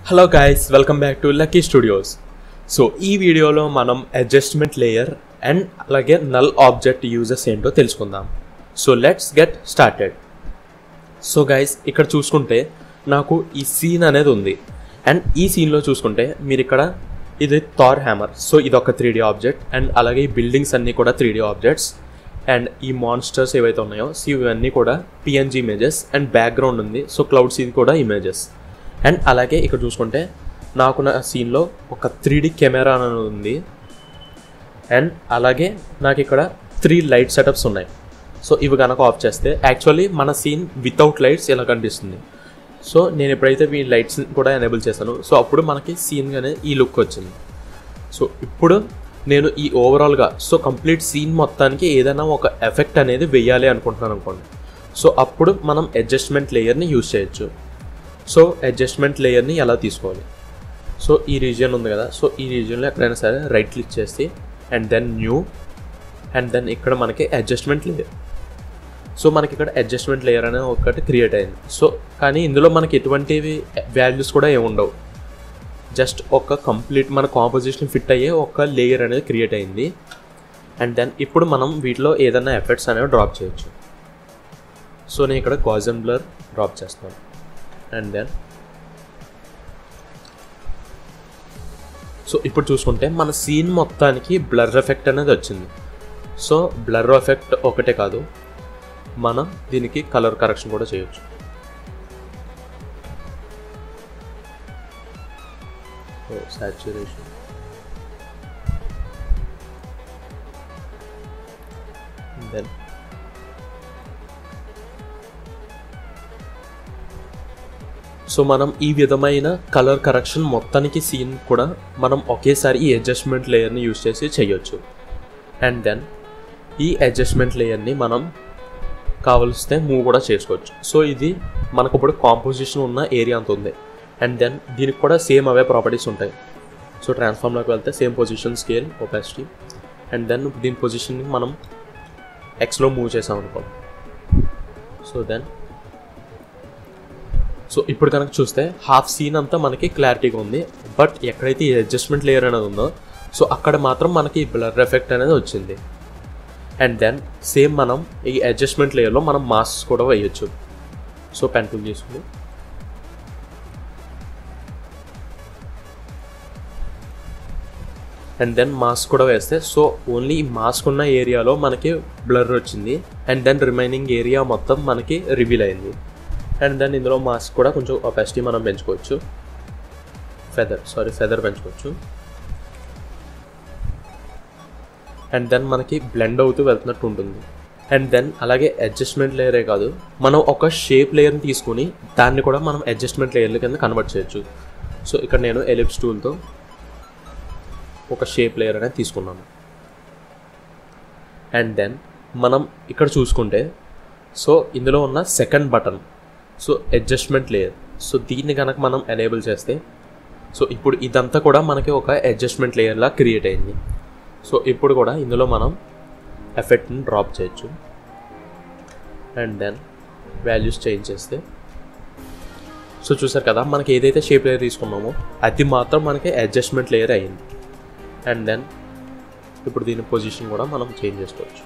hello guys welcome back to lucky studios so ఈ వీడియోలో మనం అడ్జస్ట్మెంట్ లేయర్ అండ్ అలాగే నల్ ఆబ్జెక్ట్ యూజెస్ ఏంటో తెలుసుకుందాం so let's get started so guys ఇక్కడ చూసుకుంటే నాకు ఈ సీన్ అనేది ఉంది అండ్ ఈ సీన్లో చూసుకుంటే మీరు ఇక్కడ ఇది థార్ హ్యామర్ సో ఇది ఒక త్రీ ఆబ్జెక్ట్ అండ్ అలాగే ఈ బిల్డింగ్స్ అన్నీ కూడా త్రీ ఆబ్జెక్ట్స్ అండ్ ఈ మాన్స్టర్స్ ఏవైతే ఉన్నాయో సో ఇవన్నీ కూడా పిఎన్జీ ఇమేజెస్ అండ్ బ్యాక్గ్రౌండ్ ఉంది సో క్లౌడ్స్ ఇది కూడా ఇమేజెస్ అండ్ అలాగే ఇక్కడ చూసుకుంటే నాకు నా సీన్లో ఒక త్రీ కెమెరా అనేది ఉంది అండ్ అలాగే నాకు ఇక్కడ త్రీ లైట్ సెటప్స్ ఉన్నాయి సో ఇవి కనుక ఆఫ్ చేస్తే యాక్చువల్లీ మన సీన్ వితౌట్ లైట్స్ ఇలా కనిపిస్తుంది సో నేను ఎప్పుడైతే ఈ లైట్స్ కూడా ఎనేబుల్ చేశాను సో అప్పుడు మనకి సీన్ అనేది ఈ లుక్ వచ్చింది సో ఇప్పుడు నేను ఈ ఓవరాల్గా సో కంప్లీట్ సీన్ మొత్తానికి ఏదైనా ఒక ఎఫెక్ట్ అనేది వెయ్యాలి అనుకుంటున్నాను అనుకోండి సో అప్పుడు మనం అడ్జస్ట్మెంట్ లేయర్ని యూజ్ చేయొచ్చు సో అడ్జస్ట్మెంట్ లేయర్ని ఎలా తీసుకోవాలి సో ఈ రీజియన్ ఉంది కదా సో ఈ రీజియన్లో ఎక్కడైనా సరే రైట్ క్లిక్ చేసి and then new and then ఇక్కడ మనకి అడ్జస్ట్మెంట్ లేయర్ సో మనకి ఇక్కడ అడ్జస్ట్మెంట్ లేయర్ అనేది ఒకటి క్రియేట్ అయింది సో కానీ ఇందులో మనకి ఎటువంటివి వాల్యూస్ కూడా ఏమి ఉండవు జస్ట్ ఒక కంప్లీట్ మన కాంపోజిషన్ ఫిట్ అయ్యే ఒక లేయర్ అనేది క్రియేట్ అయింది అండ్ దెన్ ఇప్పుడు మనం వీటిలో ఏదైనా ఎఫెక్ట్స్ అనేవి డ్రాప్ చేయొచ్చు సో నేను ఇక్కడ కాజన్ బ్లర్ డ్రాప్ చేస్తాను అండ్ దెన్ సో ఇప్పుడు చూసుకుంటే మన సీన్ మొత్తానికి బ్లర్ ఎఫెక్ట్ అనేది వచ్చింది సో బ్లర్ ఎఫెక్ట్ ఒకటే కాదు మనం దీనికి కలర్ కరెక్షన్ కూడా చేయొచ్చు సాచురేషన్ దెన్ సో మనం ఈ విధమైన కలర్ కరెక్షన్ మొత్తానికి సీన్ కూడా మనం ఒకేసారి ఈ అడ్జస్ట్మెంట్ లేయర్ని యూజ్ చేసి చేయొచ్చు అండ్ దెన్ ఈ అడ్జస్ట్మెంట్ లేయర్ని మనం కావలిస్తే మూవ్ కూడా చేసుకోవచ్చు సో ఇది మనకు ఇప్పుడు కాంపోజిషన్ ఉన్న ఏరియా అంత ఉంది అండ్ దెన్ దీనికి కూడా సేమ్ అవే ప్రాపర్టీస్ ఉంటాయి సో ట్రాన్స్ఫార్మ్లోకి వెళ్తే same position scale opacity and then దీని పొజిషన్ని మనం ఎక్స్లో మూవ్ చేసాం అనుకోండి సో దెన్ సో ఇప్పుడు కనుక చూస్తే హాఫ్ సీన్ అంతా మనకి క్లారిటీగా ఉంది బట్ ఎక్కడైతే ఈ అడ్జస్ట్మెంట్ లేయర్ అనేది ఉందో సో అక్కడ మాత్రం మనకి బ్లర్ ఎఫెక్ట్ అనేది వచ్చింది అండ్ దెన్ సేమ్ మనం ఈ అడ్జస్ట్మెంట్ లేయర్లో మనం మాస్క్ కూడా వేయచ్చు సో పెన్ టూల్ తీసుకుని అండ్ దెన్ మాస్క్ కూడా వేస్తే సో ఓన్లీ ఈ మాస్క్ ఉన్న ఏరియాలో మనకి బ్లర్ వచ్చింది అండ్ దెన్ రిమైనింగ్ ఏరియా మొత్తం మనకి రివీల్ అయింది అండ్ దెన్ ఇందులో మాస్క్ కూడా కొంచెం ఒపాసిటీ మనం పెంచుకోవచ్చు ఫెదర్ సారీ ఫెదర్ పెంచుకోవచ్చు అండ్ దెన్ మనకి బ్లెండ్ అవుతూ వెళ్తున్నట్టు ఉంటుంది అండ్ దెన్ అలాగే అడ్జస్ట్మెంట్ లేయరే కాదు మనం ఒక షేప్ లేయర్ని తీసుకుని దాన్ని కూడా మనం అడ్జస్ట్మెంట్ లేయర్ల కింద కన్వర్ట్ చేయొచ్చు సో ఇక్కడ నేను ఎలిప్స్ టూల్తో ఒక షేప్ లేయర్ అనేది తీసుకున్నాను అండ్ దెన్ మనం ఇక్కడ చూసుకుంటే సో ఇందులో ఉన్న second button so adjustment layer so దీన్ని కనుక మనం ఎనేబుల్ చేస్తే సో ఇప్పుడు ఇదంతా కూడా మనకి ఒక అడ్జస్ట్మెంట్ లేయర్లా క్రియేట్ అయింది సో ఇప్పుడు కూడా ఇందులో మనం ఎఫెక్ట్ని డ్రాప్ చేయొచ్చు అండ్ దెన్ వాల్యూస్ చేంజ్ చేస్తే సో చూసారు కదా మనకి ఏదైతే షేప్ లేయర్ తీసుకున్నామో అది మాత్రం మనకి అడ్జస్ట్మెంట్ లేయర్ అయింది అండ్ దెన్ ఇప్పుడు దీని పొజిషన్ కూడా మనం చేంజ్ చేసుకోవచ్చు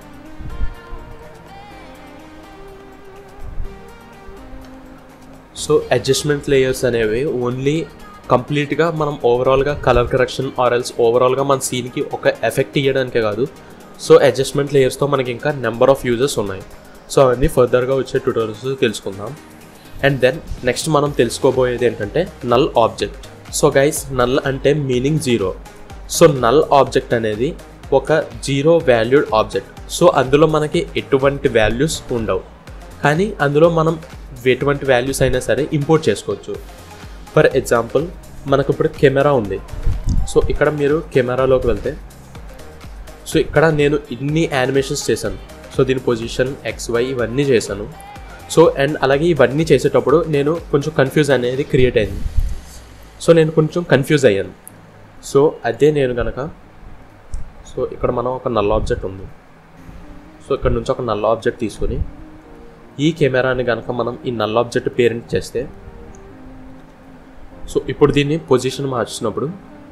సో అడ్జస్ట్మెంట్ లేయర్స్ అనేవి ఓన్లీ కంప్లీట్గా మనం ఓవరాల్గా కలర్ కరెక్షన్ ఆర్ ఎల్స్ ఓవరాల్గా మన సీన్కి ఒక ఎఫెక్ట్ ఇవ్వడానికే కాదు సో అడ్జస్ట్మెంట్ లేయర్స్తో మనకి ఇంకా నెంబర్ ఆఫ్ యూజెస్ ఉన్నాయి సో అవన్నీ ఫర్దర్గా వచ్చే ట్యూటోరియల్స్ తెలుసుకుందాం అండ్ దెన్ నెక్స్ట్ మనం తెలుసుకోబోయేది ఏంటంటే null object so guys null అంటే meaning zero so null object అనేది ఒక జీరో వాల్యూడ్ ఆబ్జెక్ట్ సో అందులో మనకి ఎటువంటి వాల్యూస్ ఉండవు కానీ అందులో మనం ఎటువంటి వాల్యూస్ అయినా సరే ఇంపోర్ట్ చేసుకోవచ్చు ఫర్ ఎగ్జాంపుల్ మనకు ఇప్పుడు కెమెరా ఉంది సో ఇక్కడ మీరు కెమెరాలోకి వెళ్తే సో ఇక్కడ నేను ఇన్ని యానిమేషన్స్ చేశాను సో దీని పొజిషన్ ఎక్స్ వై ఇవన్నీ చేశాను సో అండ్ అలాగే ఇవన్నీ చేసేటప్పుడు నేను కొంచెం కన్ఫ్యూజ్ అనేది క్రియేట్ అయింది సో నేను కొంచెం కన్ఫ్యూజ్ అయ్యాను సో అదే నేను కనుక సో ఇక్కడ మనం ఒక నల్ల ఆబ్జెక్ట్ ఉంది సో ఇక్కడ నుంచి ఒక నల్ల ఆబ్జెక్ట్ తీసుకొని ఈ కెమెరాని కనుక మనం ఈ నల్ల ఆబ్జెక్ట్ పేరెంట్ చేస్తే సో ఇప్పుడు దీన్ని పొజిషన్ మార్చినప్పుడు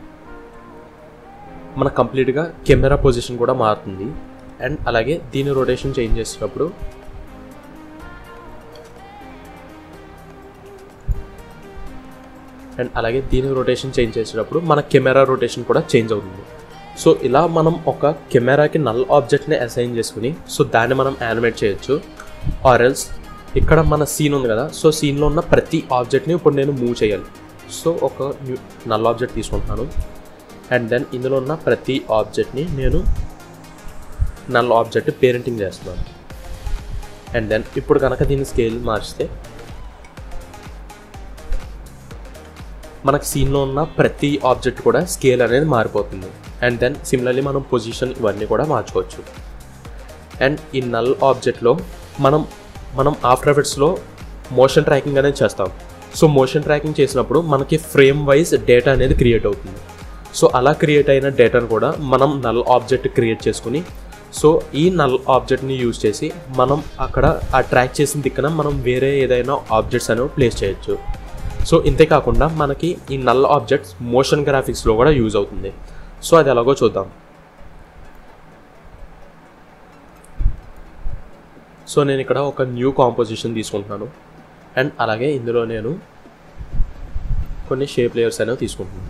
మన కంప్లీట్గా కెమెరా పొజిషన్ కూడా మారుతుంది అండ్ అలాగే దీని రొటేషన్ చేంజ్ చేసినప్పుడు అండ్ అలాగే దీని రొటేషన్ చేంజ్ చేసేటప్పుడు మన కెమెరా రొటేషన్ కూడా చేంజ్ అవుతుంది సో ఇలా మనం ఒక కెమెరాకి నల్ ఆబ్జెక్ట్ని అసైన్ చేసుకుని సో దాన్ని మనం యానిమేట్ చేయొచ్చు ఆర్ఎల్స్ ఇక్కడ మన సీన్ ఉంది కదా సో సీన్లో ఉన్న ప్రతి ఆబ్జెక్ట్ని ఇప్పుడు నేను మూవ్ చేయాలి సో ఒక న్యూ నల్ ఆబ్జెక్ట్ తీసుకుంటున్నాను అండ్ దెన్ ఇందులో ఉన్న ప్రతి ఆబ్జెక్ట్ని నేను నల్ ఆబ్జెక్ట్ పేరెంటింగ్ చేస్తున్నాను అండ్ దెన్ ఇప్పుడు కనుక దీని స్కేల్ మార్చితే మనకు సీన్లో ఉన్న ప్రతి ఆబ్జెక్ట్ కూడా స్కేల్ అనేది మారిపోతుంది అండ్ దెన్ సిమిలర్లీ మనం పొజిషన్ ఇవన్నీ కూడా మార్చుకోవచ్చు అండ్ ఈ నల్ ఆబ్జెక్ట్లో మనం మనం ఆఫ్టర్ ఎఫెక్ట్స్లో మోషన్ ట్రాకింగ్ అనేది చేస్తాం సో మోషన్ ట్రాకింగ్ చేసినప్పుడు మనకి ఫ్రేమ్ వైజ్ డేటా అనేది క్రియేట్ అవుతుంది సో అలా క్రియేట్ అయిన డేటాను కూడా మనం నల్ ఆబ్జెక్ట్ క్రియేట్ చేసుకుని సో ఈ నల్ ఆబ్జెక్ట్ని యూజ్ చేసి మనం అక్కడ ఆ ట్రాక్ చేసిన దిక్కున మనం వేరే ఏదైనా ఆబ్జెక్ట్స్ అనేవి ప్లేస్ చేయొచ్చు సో ఇంతే కాకుండా మనకి ఈ నల్ ఆబ్జెక్ట్స్ మోషన్ గ్రాఫిక్స్లో కూడా యూజ్ అవుతుంది సో అది ఎలాగో చూద్దాం సో నేను ఇక్కడ ఒక న్యూ కాంపోజిషన్ తీసుకుంటున్నాను అండ్ అలాగే ఇందులో నేను కొన్ని షేప్ లేయర్స్ అనేవి తీసుకుంటున్నాను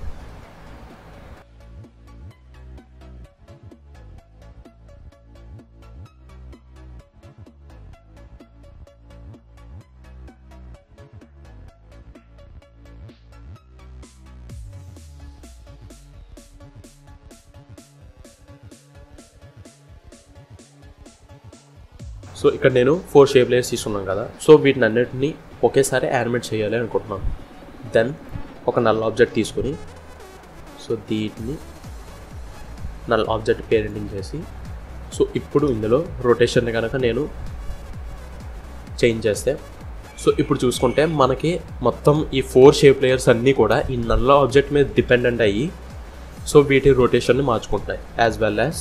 సో ఇక్కడ నేను ఫోర్ షేప్ లేయర్స్ తీసుకున్నాను కదా సో వీటిని అన్నిటిని ఒకేసారి యానిమేట్ చేయాలి అనుకుంటున్నాను దెన్ ఒక నల్ ఆబ్జెక్ట్ తీసుకొని సో దీన్ని నల్ ఆబ్జెక్ట్ పేరెంటింగ్ చేసి సో ఇప్పుడు ఇందులో రొటేషన్ని కనుక నేను చేంజ్ చేస్తే సో ఇప్పుడు చూసుకుంటే మనకి మొత్తం ఈ ఫోర్ షేప్ లేయర్స్ అన్నీ కూడా ఈ నల్ల ఆబ్జెక్ట్ మీద డిపెండెంట్ అయ్యి సో వీటి రొటేషన్ని మార్చుకుంటున్నాయి as well as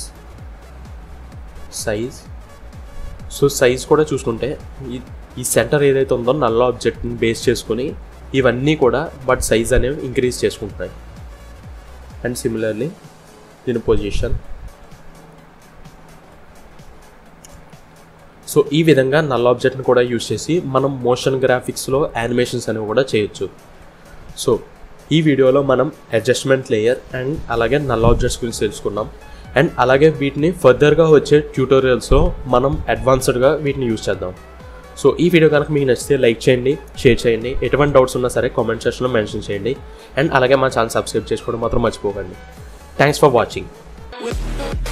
size so size కూడా చూసుకుంటే ఈ ఈ సెంటర్ ఏదైతే ఉందో నల్ల ఆబ్జెక్ట్ని బేస్ చేసుకొని ఇవన్నీ కూడా బట్ సైజ్ అనేవి ఇంక్రీజ్ చేసుకుంటున్నాయి అండ్ సిమిలర్లీ దీని పొజిషన్ సో ఈ విధంగా నల్ ఆబ్జెక్ట్ని కూడా యూజ్ చేసి మనం మోషన్ గ్రాఫిక్స్లో యానిమేషన్స్ అనేవి కూడా చేయొచ్చు సో ఈ వీడియోలో మనం అడ్జస్ట్మెంట్ లేయర్ అండ్ అలాగే నల్ ఆబ్జెక్ట్స్ గురించి తెలుసుకున్నాం అండ్ అలాగే వీటిని ఫర్దర్గా వచ్చే ట్యూటోరియల్స్లో మనం అడ్వాన్స్డ్గా వీటిని యూజ్ చేద్దాం సో ఈ వీడియో కనుక మీకు నచ్చితే లైక్ చేయండి షేర్ చేయండి ఎటువంటి డౌట్స్ ఉన్నా సరే కామెంట్ సెక్షన్లో మెన్షన్ చేయండి అండ్ అలాగే మా ఛానల్ సబ్స్క్రైబ్ చేసుకోవడం మాత్రం మర్చిపోకండి థ్యాంక్స్ ఫర్ వాచింగ్